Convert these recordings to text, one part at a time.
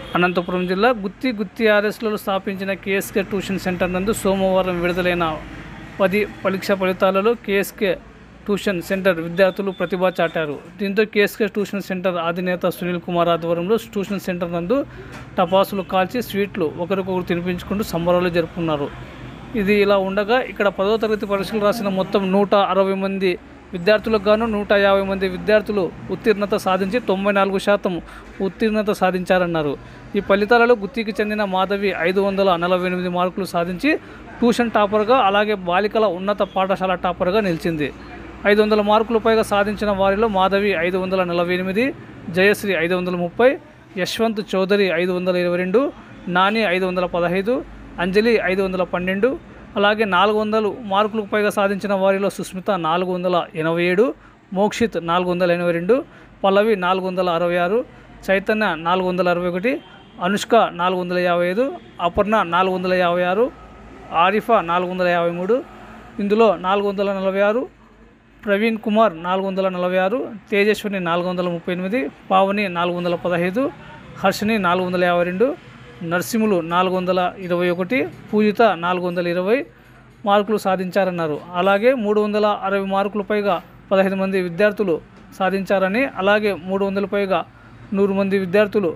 అనంతపురం జిల్లా గుత్తి గుత్తి ఆర్ఎస్లలో స్థాపించిన KSK tuition centre నందు సోమవారం విడుదలైన పది పరీక్ష ఫలితాలలో కేఎస్కే ట్యూషన్ సెంటర్ విద్యార్థులు ప్రతిభ చాటారు దీంతో కేఎస్కే ట్యూషన్ సెంటర్ అధినేత సునీల్ కుమార్ ఆధ్వర్యంలో ట్యూషన్ సెంటర్ నందు టపాసులు కాల్చి స్వీట్లు ఒకరికొకరు తినిపించుకుంటూ సంబరాలు జరుపుకున్నారు ఇది ఇలా ఉండగా ఇక్కడ పదవ తరగతి పరీక్షలు రాసిన మొత్తం నూట అరవై మంది విద్యార్థులకు గాను నూట యాభై మంది విద్యార్థులు ఉత్తీర్ణత సాధించి తొంభై నాలుగు శాతం ఉత్తీర్ణత సాధించారన్నారు ఈ ఫలితాలలో గుత్తికి చెందిన మాధవి ఐదు వందల నలభై ఎనిమిది మార్కులు సాధించి ట్యూషన్ టాపర్గా అలాగే బాలికల ఉన్నత పాఠశాల టాపర్గా నిలిచింది ఐదు వందల మార్కులు పైగా సాధించిన వారిలో మాధవి ఐదు వందల నలభై ఎనిమిది జయశ్రీ ఐదు వందల ముప్పై యశ్వంత్ చౌదరి ఐదు వందల ఇరవై రెండు నాని ఐదు వందల పదహైదు అంజలి ఐదు వందల పన్నెండు అలాగే నాలుగు వందలు మార్కులకు పైగా సాధించిన వారిలో సుస్మిత నాలుగు వందల ఎనభై ఏడు మోక్షిత్ నాలుగు వందల ఎనభై రెండు పల్లవి నాలుగు వందల అరవై ఆరు చైతన్య నాలుగు వందల అరవై ఒకటి అనుష్క నాలుగు వందల యాభై ఐదు అపర్ణ నాలుగు వందల యాభై ఆరు ఆరిఫా నాలుగు వందల యాభై మూడు ఇందులో నాలుగు వందల నలభై ఆరు ప్రవీణ్ కుమార్ నాలుగు వందల నలభై ఆరు తేజస్విని నాలుగు వందల ముప్పై ఎనిమిది పావని నాలుగు వందల పదహైదు హర్షిని నాలుగు వందల యాభై రెండు నర్సింహులు నాలుగు వందల ఇరవై ఒకటి పూజిత నాలుగు వందల ఇరవై మార్కులు సాధించారన్నారు అలాగే మూడు వందల అరవై మార్కులు పైగా పదహైదు మంది విద్యార్థులు సాధించారని అలాగే మూడు వందల పైగా నూరు మంది విద్యార్థులు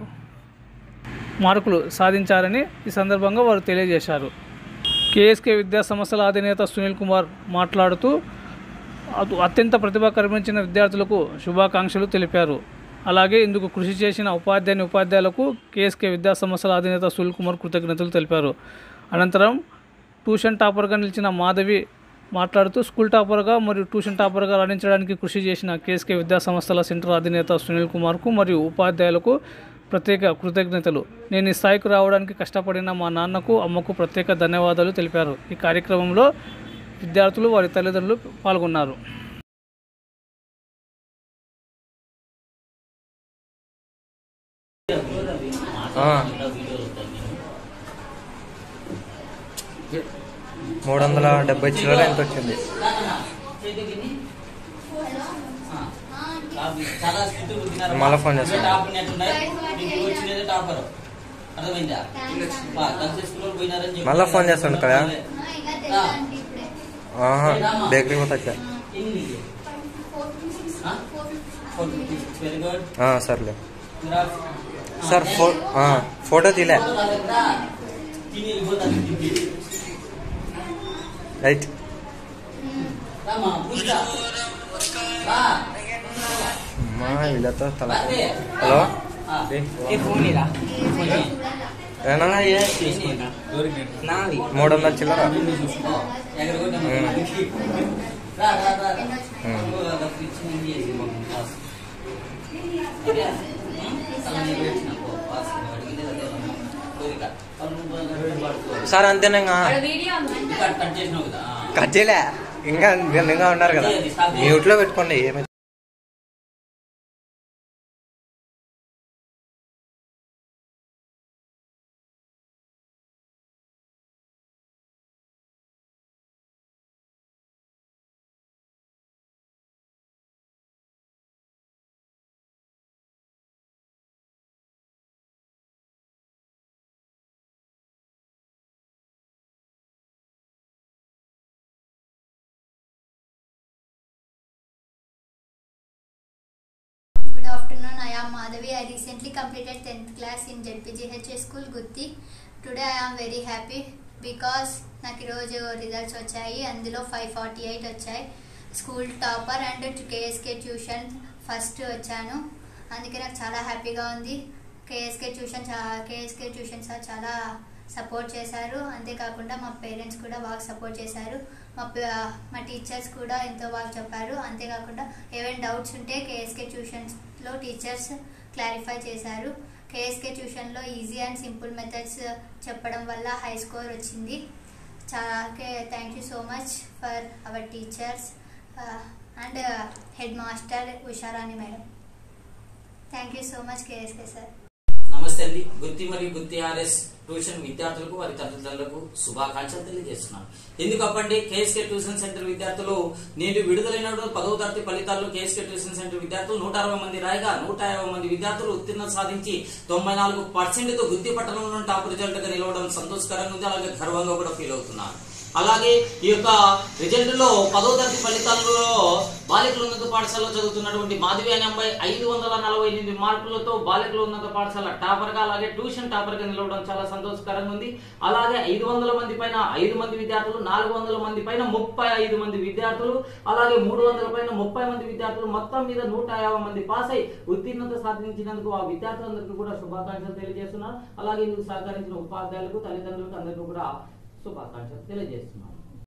మార్కులు సాధించారని ఈ సందర్భంగా వారు తెలియజేశారు కేఎస్కే విద్యా సంస్థల అధినేత సునీల్ కుమార్ మాట్లాడుతూ అటు- అత్యంత ప్రతిభ కనిపించిన విద్యార్థులకు శుభాకాంక్షలు తెలిపారు అలాగే ఇందుకు కృషి చేసిన ఉపాధ్యాయుని ఉపాధ్యాయులకు కేఎస్కే విద్యా సంస్థల అధినేత సునీల్ కుమార్ కృతజ్ఞతలు తెలిపారు అనంతరం ట్యూషన్ టాపర్గా నిలిచిన మాధవి మాట్లాడుతూ స్కూల్ టాపర్గా మరియు ట్యూషన్ టాపర్గా రాణించడానికి కృషి చేసిన కేఎస్కే విద్యా సంస్థల సెంటర్ అధినేత సునీల్ కుమార్కు మరియు ఉపాధ్యాయులకు ప్రత్యేక కృతజ్ఞతలు నేను ఈ స్థాయికి రావడానికి కష్టపడిన మా నాన్నకు అమ్మకు ప్రత్యేక ధన్యవాదాలు తెలిపారు ఈ కార్యక్రమంలో విద్యార్థులు వారి తల్లిదండ్రులు పాల్గొన్నారు ఆ. మూడు వందల డెబ్బై చిల్లర ఎంత వచ్చింది మళ్ళా ఫోన్ చేస్తాను మళ్ళా ఫోన్ చేస్తాను కదా ఆహా, బేకరీ పోతా వచ్చా. ఆ, సర్లే సార్ ఫో ఆ, ఫోటో తీలే రైట్ అమ్మా వీళ్ళతో తల హలో ఏనా మూడు వందల చిల్లర సార్ అంతేనా ఇంకా? కట్ చేయలే ఇంకా ఇంకా ఉన్నారు కదా మ్యూట్లో పెట్టుకోండి ఏమి Good afternoon. I am Madhavi. I recently completed 10th class in ZPGH school Gutti. Today I am very happy because నాకు ఈరోజు రిజల్ట్స్ వచ్చాయి అందులో ఫైవ్ ఫార్టీ ఎయిట్ వచ్చాయి school topper and KSK tuition first వచ్చాను అందుకే నాకు చాలా హ్యాపీగా ఉంది కేఎస్కే ట్యూషన్ చా కేఎస్కే ట్యూషన్ సార్ చాలా సపోర్ట్ చేశారు అంతేకాకుండా మా పేరెంట్స్ కూడా బాగా సపోర్ట్ చేశారు మా ప- మా టీచర్స్ కూడా ఎంతో బాగా చెప్పారు అంతేకాకుండా ఏవైనా డౌట్స్ ఉంటే కేఎస్కే ట్యూషన్స్లో టీచర్స్ క్లారిఫై చేశారు కేఎస్కే ట్యూషన్లో ఈజీ అండ్ సింపుల్ మెథడ్స్ చెప్పడం వల్ల హై స్కోర్ వచ్చింది చాలా thank you so much for our teachers and head master Usharani madam thank you so much KSK sir నమస్తే అండి గుత్తి మరియు గుత్తి ఆర్ఎస్ ట్యూషన్ విద్యార్థులకు వారి తల్లిదండ్రులకు శుభాకాంక్షలు తెలియజేస్తున్నాను ఎందుకంటే కేఎస్కే ట్యూషన్ సెంటర్ విద్యార్థులు నేటి విడుదలైన పదవ తరగతి ఫలితాల్లో కేఎస్కే ట్యూషన్ సెంటర్ విద్యార్థులు నూట అరవై మంది రాయగా నూట యాభై మంది విద్యార్థులు ఉత్తీర్ణత సాధించి తొంభై నాలుగు పర్సెంట్ తో గుత్తి పట్టణంలో టాప్ రిజల్ట్ గా నిలవడం సంతోషకరంగా ఉంది అలాగే గర్వంగా కూడా ఫీల్ అవుతున్నాను అలాగే ఈ యొక్క రిజల్ట్ లో పదో తరగతి ఫలితాలలో బాలికల ఉన్నత పాఠశాలలో చదువుతున్నటువంటి మాధవి అనే అమ్మాయి ఐదు వందల నలభై ఎనిమిది మార్కులతో బాలికల ఉన్నత పాఠశాల టాపర్ గా అలాగే ట్యూషన్ టాపర్ గా నిలవడం చాలా సంతోషకరంగా ఉంది అలాగే ఐదు వందల మంది పైన ఐదు మంది విద్యార్థులు నాలుగు వందల మంది పైన ముప్పై ఐదు మంది విద్యార్థులు అలాగే మూడు వందల పైన ముప్పై మంది విద్యార్థులు మొత్తం మీద నూట యాభై మంది పాస్ అయి ఉత్తీర్ణత సాధించినందుకు ఆ విద్యార్థులందరికీ కూడా శుభాకాంక్షలు తెలియజేస్తున్నాను అలాగే ఇందుకు సహకరించిన ఉపాధ్యాయులకు తల్లిదండ్రులకు అందరికీ కూడా శుభాకాంక్షలు తెలియజేస్తున్నాను